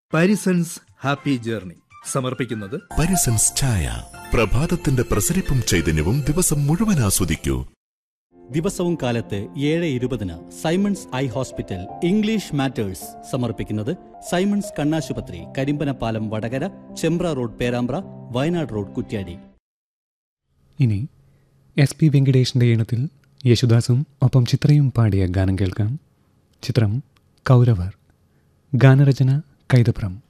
Parisons happy journey സമർപ്പിക്കുന്നത് പരിസൻസ് ചായ പ്രഭാതത്തിന്റെ പ്രസരിപ്പും ചൈതന്യവും ദിവസം മുഴുവൻ ആസ്വദിക്കൂ ദിവസവും കാലത്ത് ഏഴ് ഇരുപതിന് Simons eye hospital English matters സമർപ്പിക്കുന്നത് സൈമൺസ് കണ്ണാശുപത്രി കരിമ്പനപ്പാലം വടകര ചെമ്പ്ര റോഡ് പേരാമ്പ്ര വയനാട് റോഡ് കുറ്റ്യാടി ഇനി എസ് പി വെങ്കിടേഷിന്റെ ഈണത്തിൽ യേശുദാസും ഒപ്പം ചിത്രയും പാടിയ ഗാനം കേൾക്കാം ചിത്രം കൗരവർ ഗാനരചന കൈതപ്രം